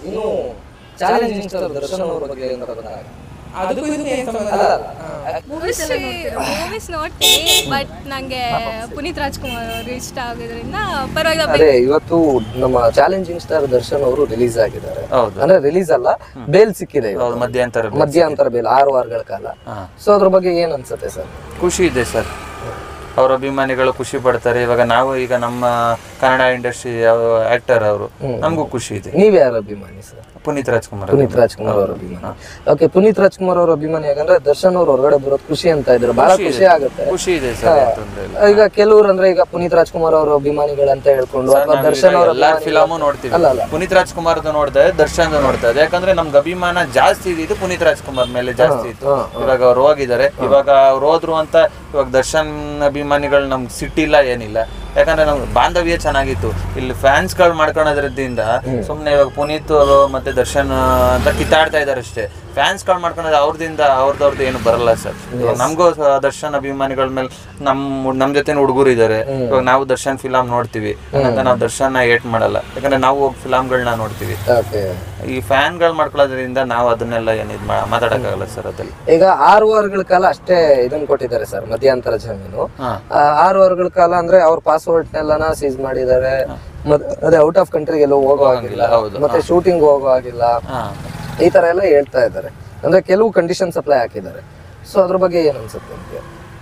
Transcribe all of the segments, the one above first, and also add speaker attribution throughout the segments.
Speaker 1: ಇನ್ನು challenging star Darshan ಅವ್ರ ಬಗ್ಗೆ ಅಂತ ಬಂದಾಗ
Speaker 2: ಅದಕ್ಕೂ ಇದಕ್ಕೂ ಏನ್ ಸಂಬಂಧ
Speaker 1: ಅಲ್ಲ,
Speaker 3: ಮೂವೀಸ್ ಮೂವೀಸ್ ನೋಡ್ತೀನಿ ಬಟ್ ನಂಗೆ ಪುನೀತ್ ರಾಜ್ಕುಮಾರ್ ಅವರು ಇಷ್ಟ ಆಗೋದ್ರಿಂದ ಪರವಾಗಿಲ್ಲ
Speaker 1: ಅದೇ ಇವತ್ತು ನಮ್ಮ ಚಾಲೆಂಜಿಂಗ್ ಸ್ಟಾರ್ ದರ್ಶನ್ ಅವರು ರಿಲೀಸ್ ಆಗಿದ್ದಾರೆ
Speaker 4: ಹೌದು
Speaker 1: ಅಂದ್ರೆ ರಿಲೀಸ್ ಅಲ್ಲ ಬೇಲ್ ಸಿಕ್ಕಿದೆ ಇವತ್ತು.
Speaker 4: ಹೌದು ಮಧ್ಯಂತರ
Speaker 1: ಮಧ್ಯಂತರ ಬೇಲ್ ಆರು ವಾರಗಳ ಕಾಲ
Speaker 4: ಹಾ.
Speaker 1: ಸೊ ಅದ್ರ ಬಗ್ಗೆ ಏನ್ ಅನ್ಸುತ್ತೆ ಸರ್
Speaker 4: ಖುಷಿ ಇದೆ ಸರ್ ಅವ್ರ ಅಭಿಮಾನಿಗಳು ಖುಷಿ ಪಡ್ತಾರೆ ಇವಾಗ ನಾವು ಈಗ ನಮ್ಮ ಕನ್ನಡ ಇಂಡಸ್ಟ್ರಿ ಆಕ್ಟರ್ ಅವರು ನಮಗೂ ಖುಷಿ ಇದೆ
Speaker 1: ನೀವ್ ಯಾರ ಅಭಿಮಾನಿ ಸರ್
Speaker 4: ಪುನೀತ್ ರಾಜ್ಕುಮಾರ್
Speaker 1: ಪುನೀತ್ ರಾಜ್ಕುಮಾರ್ ಅವ್ರ ಅಭಿಮಾನಿ ಓಕೆ ಪುನೀತ್ ರಾಜ್ಕುಮಾರ್ ಅವ್ರ ಅಭಿಮಾನಿ ಯಾಕಂದ್ರೆ ದರ್ಶನ್ ಅವ್ರು ಹೊರಗಡೆ ಬರೋದು ಖುಷಿ ಅಂತ ಇದ್ರು ಬಹಳ ಖುಷಿ ಆಗುತ್ತೆ
Speaker 4: ಖುಷಿ ಇದೆ ಸರ್ ಏನ್ ತೊಂದ್ರೆ ಇಲ್ಲ
Speaker 1: ಈಗ ಕೆಲವ್ರು ಅಂದ್ರೆ ಈಗ ಪುನೀತ್ ರಾಜ್ಕುಮಾರ್ ಅವ್ರ ಅಭಿಮಾನಿಗಳಂತ ಹೇಳ್ಕೊಂಡು ಅಥವಾ ದರ್ಶನ್ ಅವ್ರ
Speaker 4: ಎಲ್ಲಾರ ಫಿಲಮು ನೋಡ್ತೀವಿ
Speaker 1: ಅಲ್ಲ, ಅಲ್ಲ.
Speaker 4: ಪುನೀತ್ ರಾಜ್ಕುಮಾರ್ ನೋಡ್ತಾ ದರ್ಶನ್ ನೋಡ್ತಾ ಇದೆ ಯಾಕಂದ್ರೆ ನಮ್ಗೆ ಅಭಿಮಾನ ಜಾಸ್ತಿ ಇದ್ದು ಪುನೀತ್ ರಾಜ್ಕುಮಾರ್ ಮೇಲೆ ಜಾಸ್ತಿ ಇತ್ತು
Speaker 1: ಹಾ,
Speaker 4: ಇವಾಗ ಅವ್ರು ಹೋಗಿದ್ದಾರೆ ಇವಾಗ ಅವ್ರು ಹೋದ್ರು ಅಂತ ಇವಾಗ ದರ್ಶನ್ ಅಭಿಮಾನಿಗಳು ನಮ್ಗೆ ಸಿಟ್ಟಿಲ್ಲ ಏನಿಲ್ಲ ಯಾಕಂದ್ರೆ ನಮ್ಗೆ ಬಾಂಧವ್ಯ ಚೆನ್ನಾಗಿತ್ತು ಇಲ್ಲಿ ಫ್ಯಾನ್ಸ್ ಗಳು ಮಾಡ್ಕೊಳೋದ್ರಿಂದ ಸುಮ್ನೆ ಇವಾಗ ಪುನೀತ್ ಅವರು ಮತ್ತೆ ದರ್ಶನ್ ಅಂತ ಕಿತ್ತಾಡ್ತಾ ಇದಾರೆ ಅಷ್ಟೇ ಫ್ಯಾನ್ಸ್ ಗಳು ಮಾಡ್ಕೊಳೋದು ಅವ್ರದಿಂದ ಅವ್ರದವ್ರದ್ದು ಏನು ಬರಲ್ಲ ಸರ್ ಇವಾಗ ನಮಗೂ ಸ- ದರ್ಶನ್ ಅಭಿಮಾನಿಗಳ ಮೇಲೆ ನಮ್ ನಮ್ ಜೊತೆ ಹುಡುಗರು ಇದಾರೆ ಇವಾಗ ನಾವು ದರ್ಶನ್ ಫಿಲಮ್ ನೋಡ್ತೀವಿ ಅಂತ ನಾವು ದರ್ಶನ್ ಏಟ್ ಮಾಡಲ್ಲ ಯಾಕಂದ್ರೆ ನಾವು ಹೋಗಿ ಫಿಲಮ್ಗಳನ್ನ ನೋಡ್ತೀವಿ
Speaker 1: ಓಕೆ
Speaker 4: ಈ ಫ್ಯಾನ್ಗಳು ಮಾಡ್ಕೊಳ್ಳೋದ್ರಿಂದ ನಾವು ಅದನ್ನೆಲ್ಲ ಏನು ಇದು ಮಾತಾಡಕ್ಕಾಗಲ್ಲ ಸರ್ ಅದ್ರಲ್ಲಿ
Speaker 1: ಈಗ ಆರು ವಾರಗಳ ಕಾಲ ಅಷ್ಟೇ ಇದನ್ನ ಕೊಟ್ಟಿದ್ದಾರೆ ಸರ್ ಮಧ್ಯಂತರ ಜಾಮೀನು
Speaker 4: ಹಾ.
Speaker 1: ಆ, ಆರು ವಾರಗಳ ಕಾಲ ಅಂದ್ರೆ ಅವ್ರ ಪಾಸ್ಪೋರ್ಟ್ ಎಲ್ಲಾನ ಸೀಸ್ ಮಾಡಿದ್ದಾರೆ ಮತ್- ಅದೇ ಔಟ್ ಆಫ್ ಕಂಟ್ರಿಗೆ ಎಲ್ಲೋ ಹೋಗೋ ಆಗಿಲ್ಲ
Speaker 4: ಹೌದು.
Speaker 1: ಮತ್ತೆ ಶೂಟಿಂಗ್ ಹೋಗೋ ಆಗಿಲ್ಲ
Speaker 4: ಹಾ
Speaker 1: ಈ ತರ ಎಲ್ಲ ಹೇಳ್ತಾ ಇದ್ದಾರೆ ಅಂದ್ರೆ ಕೆಲವು ಕಂಡೀಷನ್ ಅಪ್ಲೈ ಹಾಕಿದ್ದಾರೆ ಸೊ ಅದ್ರ ಬಗ್ಗೆ ಏನ್ ಅನ್ಸುತ್ತೆ ನಿಮ್ಗೆ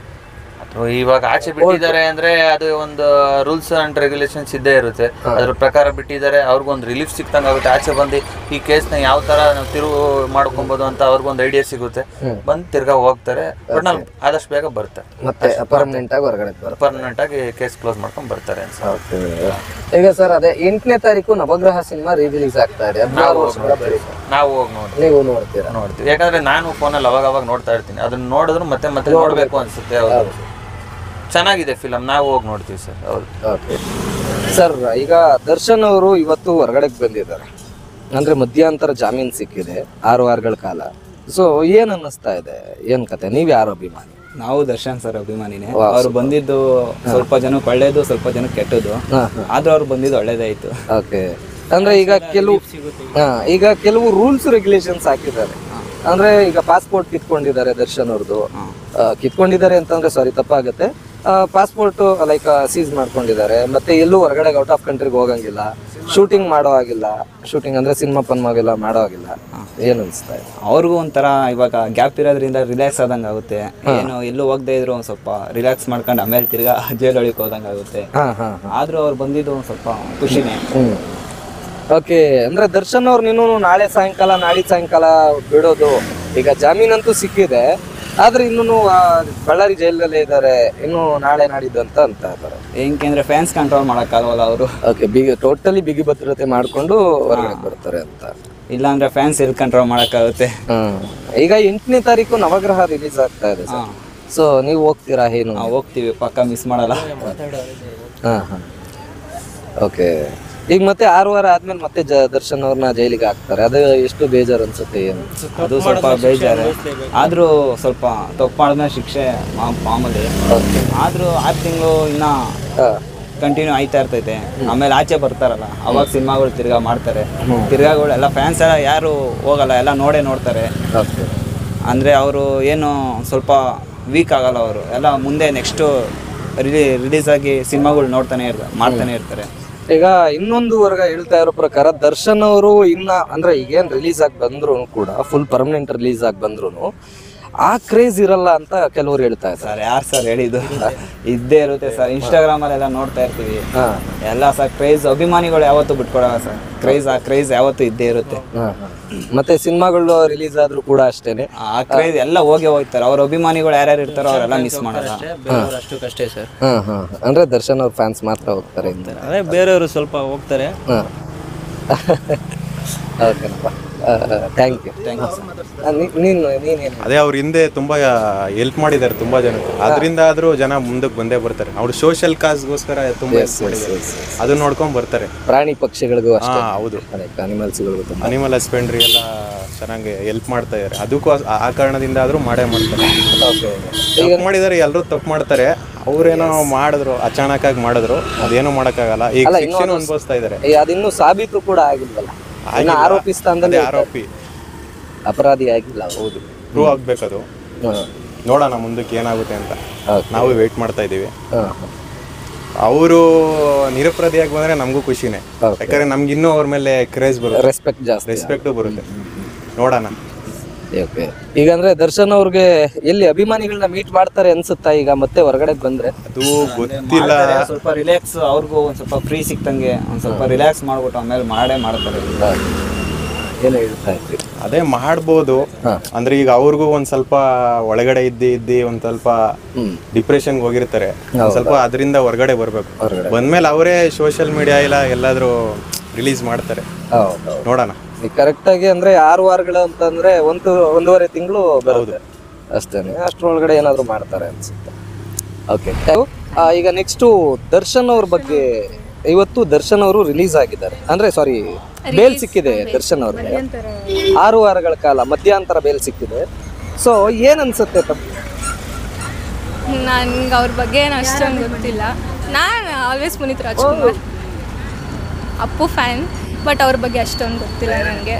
Speaker 4: ಅಥವಾ ಇವಾಗ ಆಚೆ ಬಿಟ್ಟಿದ್ದಾರೆ ಅಂದ್ರೆ ಅದು ಒಂದು ರೂಲ್ಸ್ ಅಂಡ್ ರೆಗ್ಯುಲೇಷನ್ಸ್ ಇದ್ದೇ ಇರುತ್ತೆ ಅದ್ರ ಪ್ರಕಾರ ಬಿಟ್ಟಿದ್ದಾರೆ ಅವ್ರಿಗೊಂದು ರಿಲೀಫ್ ಸಿಕ್ತಂಗ ಆಗುತ್ತೆ ಆಚೆ ಬಂದು ಈ ಕೇಸ್ನ ಯಾವ ತರ ನಾವು ತಿರುವು ಮಾಡ್ಕೊಬೋದು ಅಂತ ಅವ್ರಿಗೊಂದು ಐಡಿಯಾ ಸಿಗುತ್ತೆ ಬಂದು ತಿರ್ಗಾ ಹೋಗ್ತಾರೆ ಬಟ್ ನಾವು ಆದಷ್ಟು ಬೇಗ ಬರ್ತಾರೆ
Speaker 1: ಮತ್ತೆ ಪರ್ಮನೆಂಟ್ ಆಗಿ ಹೊರಗಡೆ ಬರುತ್ತೆ
Speaker 4: ಪರ್ಮನೆಂಟ್ ಆಗಿ ಕೇಸ್ ಕ್ಲೋಸ್ ಮಾಡ್ಕೊಂಡು ಬರ್ತಾರೆ ಅನ್ಸುತ್ತೆ
Speaker 1: ಈಗ ಸರ್ ಅದೇ ಎಂಟನೇ ತಾರೀಕು ನವಗ್ರಹ ಸಿನಿಮಾ ರಿಲೀಸ್ ಆಗ್ತಾ ಇದೆ ಹದಿನಾರು ವರ್ಷಗಳ ಬಳಿಕ
Speaker 4: ನಾವು ಹೋಗಿ ನೋಡಿ
Speaker 1: ನೀವು ನೋಡ್ತೀರಾ
Speaker 4: ನೋಡ್ತೀವಿ ಯಾಕಂದ್ರೆ ನಾನು ಫೋನಲ್ಲಿ ಅವಾಗ ಅವಾಗ ನೋಡ್ತಾ ಇರ್ತೀನಿ ಅದನ್ನ ನೋಡಿದ್ರು ಮತ್ತೆ ಮತ್ತೆ ನೋಡ್ಬೇಕು ಅನ್ಸುತ್ತೆ ಹೌದು ಚೆನ್ನಾಗಿದೆ ಫಿಲಮ್ ನಾವು ಹೋಗಿ ನೋಡ್ತೀವಿ ಸರ್ ಹೌದು
Speaker 1: ಓಕೆ ಸರ್ ಈಗ ದರ್ಶನ್ ಅವರು ಇವತ್ತು ಹೊರಗಡೆ ಬಂದಿದ್ದಾರೆ ಅಂದ್ರೆ ಮಧ್ಯಂತರ ಜಾಮೀನ್ ಸಿಕ್ಕಿದೆ ಆರು ವಾರಗಳ ಕಾಲ ಸೊ ಏನ್ ಅನ್ನಿಸ್ತಾ ಇದೆ ಏನ್ ಕತೆ ನೀವ್ ಯಾರು ಅಭಿಮಾನಿ
Speaker 5: ನಾವು ದರ್ಶನ್ ಸರ್ ಅಭಿಮಾನಿನೇ ಅವ್ರು ಬಂದಿದ್ದು ಸ್ವಲ್ಪ ಜನಕ್ಕೆ ಒಳ್ಳೇದು ಸ್ವಲ್ಪ ಜನಕ್ಕೆ ಕೆಟ್ಟದ್ದು
Speaker 1: ಹಾ,
Speaker 5: ಆದ್ರೂ ಅವ್ರು ಬಂದಿದ್ದು ಒಳ್ಳೇದಾಯ್ತು
Speaker 1: ಓಕೆ ಅಂದ್ರೆ ಈಗ ಕೆಲವು ಹಾ, ಈಗ ಕೆಲವು ರೂಲ್ಸ್ ರೆಗ್ಯುಲೇಷನ್ಸ್ ಹಾಕಿದ್ದಾರೆ ಅಂದ್ರೆ ಈಗ ಪಾಸ್ಪೋರ್ಟ್ ಕಿತ್ಕೊಂಡಿದ್ದಾರೆ ದರ್ಶನ್ ಅವ್ರದ್ದು ಆ, ಕಿತ್ಕೊಂಡಿದ್ದಾರೆ ಅಂತಂದ್ರೆ ಸಾರಿ ತಪ್ಪಾಗುತ್ತೆ ಪಾಸ್ಪೋರ್ಟ್ ಲೈಕ್ ಸೀಸ್ ಮಾಡ್ಕೊಂಡಿದ್ದಾರೆ ಮತ್ತೆ ಎಲ್ಲೂ ಹೊರಗಡೆ ಔಟ್ ಆಫ್ ಕಂಟ್ರಿಗೆ ಹೋಗಂಗಿಲ್ಲ ಶೂಟಿಂಗ್ ಮಾಡೋ ಆಗಿಲ್ಲ ಶೂಟಿಂಗ್ ಅಂದ್ರೆ ಸಿನಿಮಾ ಪನ್ಮಾಗೆಲ್ಲ ಮಾಡೋ ಆಗಿಲ್ಲ ಏನ್ ಅನ್ಸ್ತಾ ಇದೆ
Speaker 5: ಅವ್ರಿಗೂ ಒಂಥರ ಇವಾಗ ಗ್ಯಾಪ್ ಇರೋದ್ರಿಂದ ರಿಲ್ಯಾಕ್ಸ್ ಆದಂಗೆ ಆಗುತ್ತೆ ಏನು ಎಲ್ಲೂ ಹೋಗದೆ ಇದ್ರು ಒಂದ್ ಸ್ವಲ್ಪ ರಿಲ್ಯಾಕ್ಸ್ ಮಾಡ್ಕೊಂಡು ಆಮೇಲೆ ತಿರ್ಗಾ ಜೈಲ್ ಒಳಗೆ ಹೋದಂಗೆ ಆಗುತ್ತೆ
Speaker 1: ಹಾ ಹಾ
Speaker 5: ಆದ್ರೂ ಅವ್ರು ಬಂದಿದ್ದು ಒಂದ್ ಸ್ವಲ್ಪ ಖುಷಿನೇ
Speaker 1: ಹ್ಮ್ ಓಕೆ ಅಂದ್ರೆ ದರ್ಶನ್ ಅವ್ರು ನೀನು ನಾಳೆ ಸಾಯಂಕಾಲ ನಾಳಿದ್ದು ಸಾಯಂಕಾಲ ಬಿಡೋದು ಈಗ ಜಾಮೀನಂತೂ ಸಿಕ್ಕಿದೆ ಆದ್ರೆ ಇನ್ನೂ ಬಳ್ಳಾರಿ ಜೈಲಲ್ಲೇ ಇದ್ದಾರೆ ಇನ್ನು ನಾಳೆ ನಾಡಿದ್ದು ಅಂತ ಅಂತ ಇದ್ದಾರೆ
Speaker 5: ಹೆಂಗೆ ಅಂದ್ರೆ ಫ್ಯಾನ್ಸ್ ಕಂಟ್ರೋಲ್ ಮಾಡೋಕ್ಕಾಗಲ್ಲ ಅವರು
Speaker 1: ಓಕೆ ಬಿಗಿ ಟೋಟಲಿ ಬಿಗಿ ಭದ್ರತೆ ಮಾಡ್ಕೊಂಡು ಹೊರಗಡೆ ಬರ್ತಾರೆ ಅಂತ
Speaker 5: ಇಲ್ಲಾಂದ್ರೆ ಫ್ಯಾನ್ಸ್ ಎಲ್ಲಿ ಕಂಟ್ರೋಲ್ ಮಾಡೋಕ್ಕಾಗುತ್ತೆ
Speaker 1: ಹ್ಮ್ ಈಗ ಎಂಟನೇ ತಾರೀಕು ನವಗ್ರಹ ರಿಲೀಸ್ ಆಗ್ತಾ ಇದೆ ಸರ್ ಸೊ ನೀವು ಹೋಗ್ತೀರಾ ಏನು
Speaker 5: ನಾವು ಹೋಗ್ತೀವಿ ಪಕ್ಕ ಮಿಸ್ ಮಾಡಲ್ಲ
Speaker 1: ಹಾ ಹಾ ಓಕೆ ಈಗ ಮತ್ತೆ ಆರು ವಾರ ಆದ್ಮೇಲೆ ಮತ್ತೆ ಜ ದರ್ಶನ್ ಅವ್ರನ್ನ ಜೈಲಿಗೆ ಹಾಕ್ತಾರೆ ಅದು ಎಷ್ಟು ಬೇಜಾರು ಅನ್ಸುತ್ತೆ ಏನು
Speaker 5: ಅದು ಸ್ವಲ್ಪ ಬೇಜಾರು ಆದ್ರೂ ಸ್ವಲ್ಪ ತಪ್ಪು ಮಾಡಿದ್ಮೇಲೆ ಶಿಕ್ಷೆ ಮಾ- ಮಾಮೂಲಿ ಆದ್ರೂ ಆರು ತಿಂಗಳು ಇನ್ನ ಕಂಟಿನ್ಯೂ ಆಯ್ತಾ ಇರ್ತೈತೆ ಆಮೇಲೆ ಆಚೆ ಬರ್ತಾರಲ್ಲ ಅವಾಗ ಸಿನಿಮಾಗಳು ತಿರ್ಗಾ ಮಾಡ್ತಾರೆ ತಿರ್ಗಾಗಳು ಎಲ್ಲ ಫ್ಯಾನ್ಸ್ ಎಲ್ಲ ಯಾರು ಹೋಗಲ್ಲ ಎಲ್ಲ ನೋಡೇ ನೋಡ್ತಾರೆ
Speaker 1: ಓಕೆ
Speaker 5: ಅಂದರೆ ಅವರು ಏನು ಸ್ವಲ್ಪ ವೀಕ್ ಆಗಲ್ಲ ಅವರು ಎಲ್ಲ ಮುಂದೆ ನೆಕ್ಸ್ಟು ರಿಲೀ ರಿಲೀಸ್ ಆಗಿ ಸಿನಿಮಾಗಳು ನೋಡ್ತಾನೆ ಇರ್ತಾರೆ ಮಾಡ್ತಾನೆ ಇರ್ತಾರೆ
Speaker 1: ಈಗ ಇನ್ನೊಂದು ವರ್ಗ ಹೇಳ್ತಾ ಇರೋ ಪ್ರಕಾರ ದರ್ಶನ್ ಅವರು ಇನ್ನ ಅಂದ್ರೆ ಈಗೇನ್ ರಿಲೀಸ್ ಆಗಿ ಬಂದ್ರು ಕೂಡ ಫುಲ್ ಪರ್ಮನೆಂಟ್ ರಿಲೀಸ್ ಆಗಿ ಬಂದ್ರು ಆ ಕ್ರೇಜ್ ಇರಲ್ಲ ಅಂತ ಕೆಲವರು ಹೇಳ್ತಾ ಇದ್ದಾರೆ
Speaker 5: ಸರ್ ಯಾರು ಸರ್ ಹೇಳಿದ್ದು ಇದ್ದೇ ಇರುತ್ತೆ ಸರ್ ಇನ್ಸ್ಟಾಗ್ರಾಮಲ್ಲೆಲ್ಲ ನೋಡ್ತಾ ಇರ್ತೀವಿ
Speaker 1: ಹಾ.
Speaker 5: ಎಲ್ಲ ಸರ್ ಕ್ರೇಜ್ ಅಭಿಮಾನಿಗಳು ಯಾವತ್ತೂ ಬಿಟ್ಕೊಡಲ್ಲ ಸರ್ ಕ್ರೇಜ್ ಆ ಕ್ರೇಜ್ ಯಾವತ್ತೂ ಇದ್ದೇ ಇರುತ್ತೆ
Speaker 1: ಹಾ, ಹಾ. ಮತ್ತೆ ಸಿನಿಮಾಗಳು ರಿಲೀಸ್ ಆದ್ರೂ ಕೂಡ ಅಷ್ಟೇನೆ
Speaker 5: ಆ ಕ್ರೇಜ್ ಎಲ್ಲ ಹೋಗಿ ಹೋಗ್ತಾರೆ ಅವ್ರ ಅಭಿಮಾನಿಗಳು ಯಾರ್ಯಾರು ಇರ್ತಾರೋ ಅವರೆಲ್ಲ ಮಿಸ್ ಮಾಡಲ್ಲ
Speaker 2: ಅಷ್ಟಕ್ಕಷ್ಟೇ ಸರ್
Speaker 1: ಹಾ ಹಾ ಅಂದ್ರೆ ದರ್ಶನ್ ಅವ್ರ ಫ್ಯಾನ್ಸ್ ಮಾತ್ರ ಹೋಗ್ತಾರೆ ಅಂತ
Speaker 2: ಅದೇ ಬೇರೆಯವರು ಸ್ವಲ್ಪ ಹೋಗ್ತಾರೆ
Speaker 1: ಹಾ ಓಕೆನಪ್ಪ ಥ್ಯಾಂಕ್ ಯು ಥ್ಯಾಂಕ್ ಯು ನೀನು ನೀನೇನು
Speaker 6: ಅದೇ ಅವ್ರ ಹಿಂದೆ ತುಂಬಾ ಹೆಲ್ಪ್ ಮಾಡಿದ್ದಾರೆ ತುಂಬಾ ಜನಕ್ಕೆ ಅದರಿಂದ ಆದ್ರೂ ಜನ ಮುಂದಕ್ಕೆ ಬಂದೇ ಬರ್ತಾರೆ ಅವ್ರು ಸೋಷಿಯಲ್ ಕಾಸ್ಗೋಸ್ಕರ ತುಂಬಾ help ಮಾಡಿದ್ದಾರೆ ಅದನ್ನ ನೋಡ್ಕೊಂಡ್ ಬರ್ತಾರೆ
Speaker 1: ಪ್ರಾಣಿ ಪಕ್ಷಿಗಳಿಗೂ
Speaker 6: ಹಾ
Speaker 1: ಅಷ್ಟೇ
Speaker 6: ಹೌದು
Speaker 1: ಅದಕ್ಕೆ ಅನಿಮಲ್ಸ್ಗಳಿಗೂ ತುಂಬ
Speaker 6: ಅನಿಮಲ್ ಹಸ್ಬೆಂಡ್ರಿ ಎಲ್ಲ ಚೆನ್ನಾಗಿ ಹೆಲ್ಪ್ ಮಾಡ್ತಾ ಇದ್ದಾರೆ ಅದಕ್ಕೂ ಆ- ಆ ಕಾರಣದಿಂದ ಆದ್ರೂ ಮಾಡೇ ಮಾಡ್ತಾರೆ
Speaker 1: ಓಕೆ
Speaker 6: ತಪ್ಪು ಮಾಡಿದಾರೆ ಎಲ್ಲರೂ ತಪ್ಪು ಮಾಡ್ತಾರೆ ಅವ್ರೇನೋ ಮಾಡಿದ್ರು ಅಚಾನಕ್ ಆಗಿ ಮಾಡಿದ್ರು ಅದೇನೋ ಮಾಡಕ್ಕಾಗಲ್ಲ ಈಗ ಶಿಕ್ಷೆನೂ ಅನುಭವಿಸ್ತಾ ಇದ್ದಾರೆ
Speaker 1: ಅದಿನ್ನೂ ಸಾಬೀತು ಕೂಡ ಆಗಿಲ್ವಲ್ಲ ಇನ್ನು ಆರೋಪಿ ಸ್ಥಾನದಲ್ಲಿ
Speaker 6: ಅದೇ ಆರೋಪಿ
Speaker 1: ಅಪರಾಧಿ ಆಗಿಲ್ಲ ಅವ್ರು.
Speaker 6: ಹೌದು ಪ್ರೂವ್ ಆಗ್ಬೇಕದು
Speaker 1: ಹ್ಮ್.
Speaker 6: ನೋಡೋಣ ಮುಂದಕ್ಕೆ ಏನಾಗುತ್ತೆ ಅಂತ
Speaker 1: Okay.
Speaker 6: ನಾವು ವೇಟ್ ಮಾಡ್ತಾ ಇದೀವಿ
Speaker 1: ಹ್ಮ್.
Speaker 6: ಅವರು ನಿರಪರಾಧಿಯಾಗಿ ಬಂದ್ರೆ ನಮಗೂ ಖುಷಿನೇ
Speaker 1: Okay.
Speaker 6: ಯಾಕಂದ್ರೆ ನಮ್ಗೆ ಇನ್ನೂ ಅವ್ರ ಮೇಲೆ ಕ್ರೇಜ್ ಬರುತ್ತೆ
Speaker 1: ರೆಸ್ಪೆಕ್ಟ್ ಜಾಸ್ತಿ
Speaker 6: ರೆಸ್ಪೆಕ್ಟು ಬರುತ್ತೆ ನೋಡೋಣ
Speaker 1: ಓಕೆ ಈಗ ಅಂದ್ರೆ ದರ್ಶನ್ ಅವ್ರಿಗೆ ಎಲ್ಲಿ ಅಭಿಮಾನಿಗಳನ್ನ ಮೀಟ್ ಮಾಡ್ತಾರೆ ಅನ್ಸುತ್ತಾ ಈಗ ಮತ್ತೆ ಹೊರಗಡೆ ಬಂದ್ರೆ
Speaker 6: ಅದು ಗೊತ್ತಿಲ್ಲ
Speaker 5: ಮಾಡ್ತಾರೆ, ಸ್ವಲ್ಪ ರಿಲ್ಯಾಕ್ಸ್ ಅವ್ರಿಗೂ ಒಂದ್ ಸ್ವಲ್ಪ ಫ್ರೀ ಸಿಕ್ತಂಗೆ ಒಂದ್ ಸ್ವಲ್ಪ ರಿಲ್ಯಾಕ್ಸ್ ಮಾಡ್ಬಿಟ್ಟು ಆಮೇಲೆ ಮಾಡೇ ಮಾಡ್ತಾರೆ
Speaker 1: ಏನು ಹೇಳ್ತಾ ಇದ್ರಿ
Speaker 6: ಅದೇ ಮಾಡ್ಬೋದು
Speaker 1: ಹಾ.
Speaker 6: ಅಂದ್ರೆ ಈಗ ಅವ್ರಿಗೂ ಒಂದ್ ಸ್ವಲ್ಪ ಒಳಗಡೆ ಇದ್ದಿ ಇದ್ದಿ ಒಂದ್ ಸ್ವಲ್ಪ
Speaker 1: ಹ್ಮ್
Speaker 6: ಡಿಪ್ರೆಷನ್ಗೆ ಹೋಗಿರ್ತಾರೆ ಒಂದ್ ಸ್ವಲ್ಪ ಅದರಿಂದ ಹೊರಗಡೆ ಬರ್ಬೇಕು
Speaker 1: ಹೊರಗಡೆ.
Speaker 6: ಬಂದ್ಮೇಲೆ ಅವರೇ ಸೋಷಿಯಲ್ ಮೀಡಿಯಾ ಇಲ್ಲ ಎಲ್ಲಾದ್ರೂ ರಿಲೀಸ್ ಮಾಡ್ತಾರೆ
Speaker 1: ಹೌದು
Speaker 6: ನೋಡೋಣ
Speaker 1: ಈಗ ಕರೆಕ್ಟ್ ಆಗಿ ಅಂದ್ರೆ ಆರು ವಾರಗಳು ಅಂತಂದ್ರೆ ಒಂದು ಒಂದೂವರೆ ತಿಂಗಳು ಬರುತ್ತೆ ಅಷ್ಟೇನೆ ಅಷ್ಟ್ರೊಳಗಡೆ ಏನಾದ್ರು ಮಾಡ್ತಾರೆ ಅನ್ಸುತ್ತೆ ಓಕೆ ಈಗ ನೆಕ್ಸ್ಟ್ ದರ್ಶನ್ ಅವ್ರ ಬಗ್ಗೆ ಇವತ್ತು ದರ್ಶನ್ ಅವರು ರಿಲೀಸ್ ಆಗಿದ್ದಾರೆ ಅಂದ್ರೆ ಸಾರಿ ಬೇಲ್ ಸಿಕ್ಕಿದೆ ದರ್ಶನ್ ಅವ್ರಿಗೆ ಆರು ವಾರಗಳ ಕಾಲ ಮಧ್ಯಂತರ ಬೇಲ್ ಸಿಕ್ಕಿದೆ ಸೊ ಏನ್ ಅನ್ಸುತ್ತೆ ತಮ್ಮ
Speaker 3: ನನ್ಗೆ ಅವ್ರ ಬಗ್ಗೆ ಏನು ಅಷ್ಟೊಂದು ಗೊತ್ತಿಲ್ಲ ನಾನು always Puneeth Rajkumar Appu fan but ಅವ್ರ ಬಗ್ಗೆ ಅಷ್ಟೊಂದು ಗೊತ್ತಿಲ್ಲ ನನಗೆ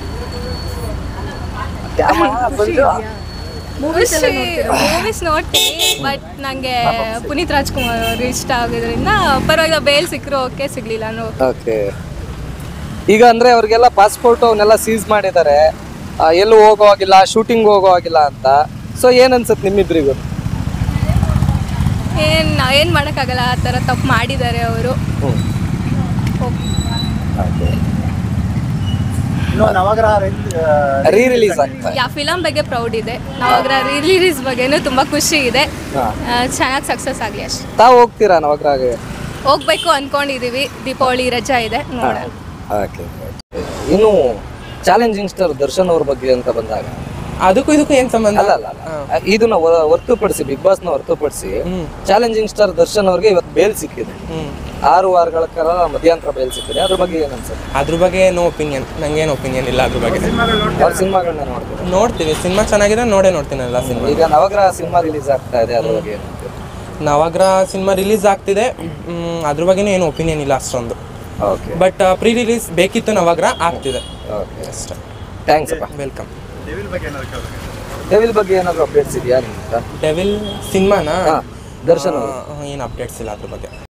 Speaker 3: ಮೂವೀಸ್ ನೋಡ್ತೀನಿ ಬಟ್ ನನಗೆ ಪುನೀತ್ ರಾಜ್ಕುಮಾರ್ ಅವರು ಇಷ್ಟ ಆಗೋದ್ರಿಂದ ಪರವಾಗಿಲ್ಲ ಬೇಲ್ ಸಿಕ್ಕರು ಓಕೆ ಸಿಗ್ಲಿಲ್ಲ ಅನ್ನೋ
Speaker 1: ಓಕೆ ಈಗ ಅಂದ್ರೆ ಅವ್ರಿಗೆಲ್ಲ ಪಾಸ್ಪೋರ್ಟ್ ಅವನ್ನೆಲ್ಲ ಸೀಸ್ ಮಾಡಿದ್ದಾರೆ ಆ, ಎಲ್ಲೂ ಹೋಗೋ ಹಾಗಿಲ್ಲ ಶೂಟಿಂಗ್ ಹೋಗೋ ಹಾಗಿಲ್ಲ ಅಂತ ಸೊ ಏನ್ ಅನ್ಸುತ್ತೆ ನಿಮ್ಮಿಬ್ರಿಗೂ
Speaker 3: ಏನು ಏನು ಮಾಡೋಕ್ಕಾಗಲ್ಲ ಆ ಥರ ತಪ್ಪು ಮಾಡಿದ್ದಾರೆ ಅವರು
Speaker 1: ರೀ ರಿಲೀಸ್ ಆಗ್ತಾ
Speaker 3: ಯಾ ಫಿಲಮ್ ಬಗ್ಗೆ ಪ್ರೌಡ್ ಇದೆ ನಾವಾಗ ರಿಲೀಸ್ ಬಗ್ಗೆನೂ ತುಂಬ ಖುಷಿ ಇದೆ ಚೆನ್ನಾಗಿ ಸಕ್ಸಸ್ ಆಗಲಿ ಅಷ್ಟೇ
Speaker 1: ತಾವು ಹೋಗ್ತೀರಾ ನವಗ್ರಾಗೆ
Speaker 3: ಹೋಗ್ಬೇಕು ಅನ್ಕೊಂಡಿದೀವಿ ದೀಪಾವಳಿ ರಜಾ ಇದೆ ನೋಡೋಣ
Speaker 1: ಓಕೆ ಇನ್ನು ಚಾಲೆಂಜಿಂಗ್ ಸ್ಟಾರ್ ದರ್ಶನ್ ಅವ್ರ ಬಗ್ಗೆ ಅಂತ ಬಂದಾಗ
Speaker 2: ಅದಕ್ಕೂ ಇದಕ್ಕೂ ಏನ್ ಸಂಬಂಧ
Speaker 1: ಅಲ್ಲ ಅಲ್ಲ ಅಲ್ಲ ಇದನ್ನ ಹೊ- ಹೊರತುಪಡಿಸಿ ಬಿಗ್ ಬಾಸ್ ನ ಹೊರತುಪಡಿಸಿ ಚಾಲೆಂಜಿಂಗ್ ಸ್ಟಾರ್ ದರ್ಶನ್ ಅವ್ರಿಗೆ ಇವತ್ತು ಬೇಲ್ ಸಿಕ್ಕಿದೆ
Speaker 2: ಹ್ಮ್
Speaker 1: ಆರು ವಾರಗಳ ಕಾಲ ಮಧ್ಯಂತರ ಬೇಲ್ ಸಿಕ್ಕಿದೆ ಅದ್ರ ಬಗ್ಗೆ ಏನ್ ಅನ್ಸುತ್ತೆ
Speaker 2: ಅದ್ರ ಬಗ್ಗೆ ನೋ ಒಪಿನಿಯನ್ ನಂಗೇನು ಒಪಿನಿಯನ್ ಇಲ್ಲ ಅದ್ರ ಬಗ್ಗೆ
Speaker 1: ಅವ್ರ ಸಿನಿಮಾಗಳನ್ನ ನೋಡ್ತೀರಾ
Speaker 2: ನೋಡ್ತೀವಿ ಸಿನಿಮಾ ಚೆನ್ನಾಗಿದೆ ನೋಡೇ ನೋಡ್ತೀನಿ ಎಲ್ಲ ಸಿನಿಮಾ
Speaker 1: ಈಗ ನವಗ್ರಹ ಸಿನಿಮಾ ರಿಲೀಸ್ ಆಗ್ತಾ ಇದೆ ಅದ್ರ ಬಗ್ಗೆ ಏನಂತೀರಾ
Speaker 2: ನವಗ್ರಹ ಸಿನಿಮಾ ರಿಲೀಸ್ ಆಗ್ತಿದೆ ಮ್, ಅದ್ರ ಬಗ್ಗೆನೂ ಏನು ಒಪಿನಿಯನ್ ಇಲ್ಲ ಅಷ್ಟೊಂದು
Speaker 1: ಓಕೆ
Speaker 2: ಬಟ್ ಪ್ರೀ ರಿಲೀಸ್ ಬೇಕಿತ್ತು ನವಗ್ರಹ ಆಗ್ತಿದೆ
Speaker 1: ಓಕೆ
Speaker 2: ಅಷ್ಟೇ
Speaker 1: ಥ್ಯಾಂಕ್ಸ್ ಅಪ್ಪ
Speaker 2: ವೆಲ್ಕಮ್
Speaker 1: ಡೆವಿಲ್ ಬಗ್ಗೆ ಏನಾದ್ರು ಅಪ್ಡೇಟ್ಸ್ ಇದೆಯಾ ನಿಮ್ಗೆ
Speaker 2: ಡೆವಿಲ್ ಸಿನಿಮಾನ
Speaker 1: ಹಾ, ದರ್ಶನ್ ಅವ್ರು.
Speaker 2: ಏನು ಅಪ್ಡೇಟ್ಸ್ ಇಲ್ಲ ಅದ್ರ ಬಗ್ಗೆ